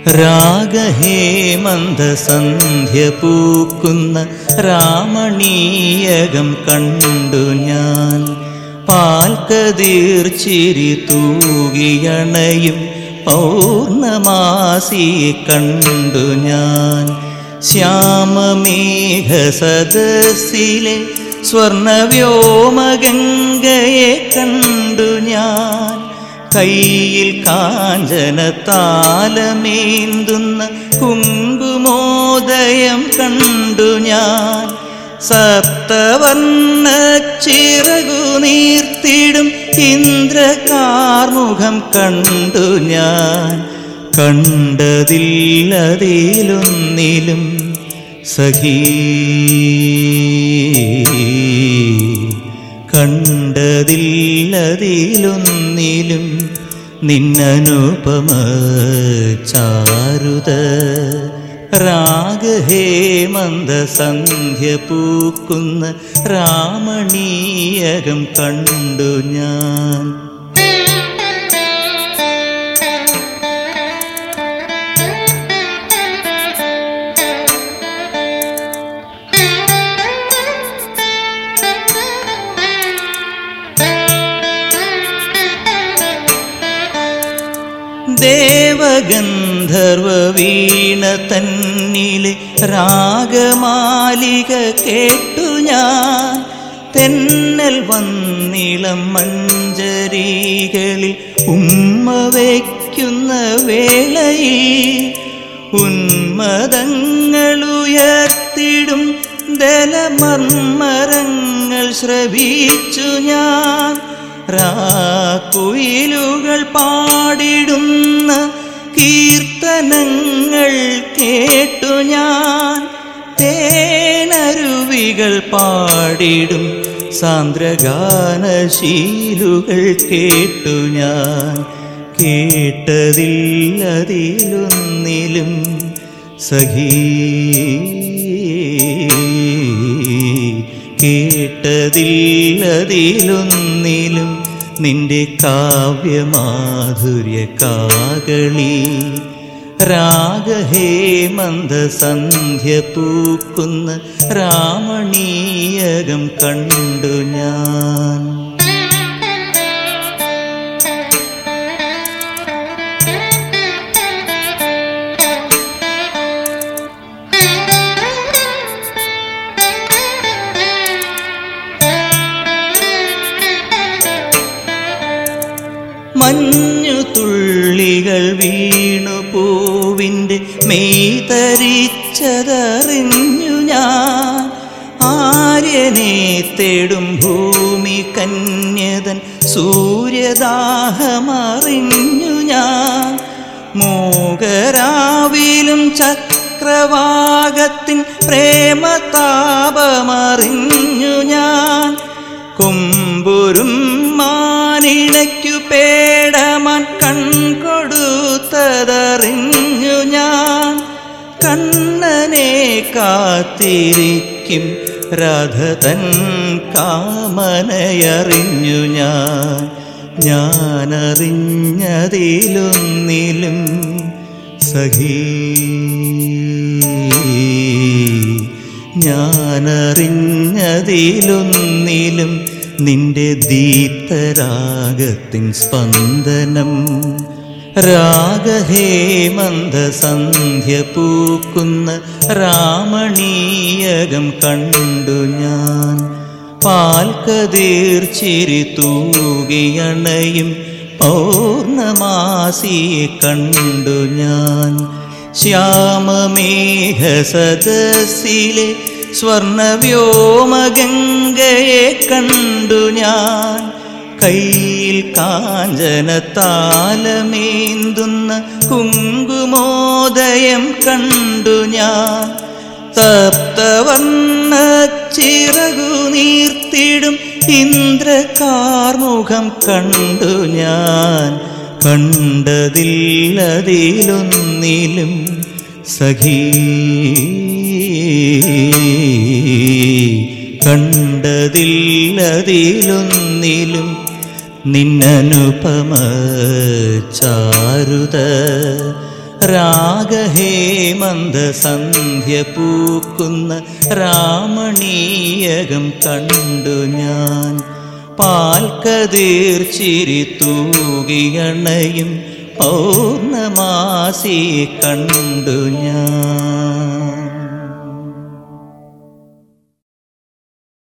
രാഗഹേമന്ദസന്ധ്യ പൂക്കുന്ന രാമണീയകം കണ്ടു ഞാൻ പാൽക്കതീർച്ചിരി തൂകിയണയും പൗർണമാസിയെ കണ്ടു ഞാൻ ശ്യാമമേഘ സദസ്സിലെ സ്വർണവ്യോമഗംഗയെ കണ്ടു ഞാൻ കയ്യിൽ കാഞ്ചന താലമേന്തുന്ന കുങ്കുമോദയം കണ്ടു ഞാൻ സപ്തവർണ്ണ ചിറകു നീർത്തിടും ഇന്ദ്രകാർമുഖം കണ്ടു ഞാൻ കണ്ടതില്ലതിലൊന്നിലും സഖീ കണ്ടതില്ലതിലൊന്നിലും നിന്നനുപമ ചാരുത രാഗഹേമന്ദ സന്ധ്യ പൂക്കുന്ന രാമണീയകം കണ്ടു ഞാൻ ദേവഗന്ധർവ വീണ തന്നിലെ രാഗമാലിക കേട്ടു ഞാൻ തെന്നൽ വന്നിളം മഞ്ചരികളിൽ ഉമ്മ വയ്ക്കുന്ന വേളയിൽ ഉന്മദങ്ങളുയർത്തിടും ദലമർമരങ്ങൾ ശ്രവിച്ചു ഞാൻ രാക്കുയിലുകൾ പാടിടുന്ന കീർത്തനങ്ങൾ കേട്ടു ഞാൻ തേനരുവികൾ പാടിടും സാന്ദ്രഗാനശീലുകൾ കേട്ടു ഞാൻ കേട്ടതില്ലതിലൊന്നിലും സഖീ കേട്ടതില്ലതിലൊന്നിലും നിന്റെ കാവ്യമാധുര്യ കാകളി രാഗഹേമന്ദ സന്ധ്യ പൂക്കുന്ന രാമണീയകം കണ്ടു ഞാൻ മഞ്ഞു തുള്ളികൾ വീണു പൂവിൻ്റെ മെയ്തരിച്ചതറിഞ്ഞു ഞാൻ ആര്യനെ തേടും ഭൂമി കന്യതൻ സൂര്യദാഹമറിഞ്ഞു ഞാൻ മൂകരാവിലും ചക്രവാകത്തിൻ പ്രേമതാപമറിഞ്ഞു ഞാൻ കുമ്പുരും മാനിണയ്ക്കു പേടമാൻ കൺകൊടുത്തതറിഞ്ഞു ഞാൻ കണ്ണനെ കാത്തിരിക്കും രാധതൻ കാമനയറിഞ്ഞു ഞാൻ ഞാനറിഞ്ഞതിലൊന്നിലും സഖീ ഞാനറിഞ്ഞതിലൊന്നിലും നിന്റെ ദീപ്തരാഗത്തിൻ സ്പന്ദനം രാഗഹേമന്ദ സന്ധ്യ പൂക്കുന്ന രാമണീയകം കണ്ടു ഞാൻ പാൽക്കതീർച്ചിരി തൂകിയണയും പൗർണമാസിയെ കണ്ടു ഞാൻ ശ്യാമമേഘ സദസ്സിലെ സ്വർണവ്യോമഗംഗയെ കണ്ടു ഞാൻ കയ്യിൽ കാഞ്ചന താലമേന്തുന്ന കുങ്കുമോദയം കണ്ടു ഞാൻ തപ്തവർണ്ണ ചിറകു നീർത്തിടും ഇന്ദ്രകാർമുഖം കണ്ടു ഞാൻ കണ്ടതില്ലതിലൊന്നിലും സഖീ കണ്ടതില്ലതിലൊന്നിലും നിന്നനുപമ ചാരുത രാഗഹേമന്ത സന്ധ്യ പൂക്കുന്ന രാമണീയകം കണ്ടു ഞാൻ പാൽക്കതിർ ചിരി തൂകിയണയും പൗർണമാസി കണ്ടു ഞാൻ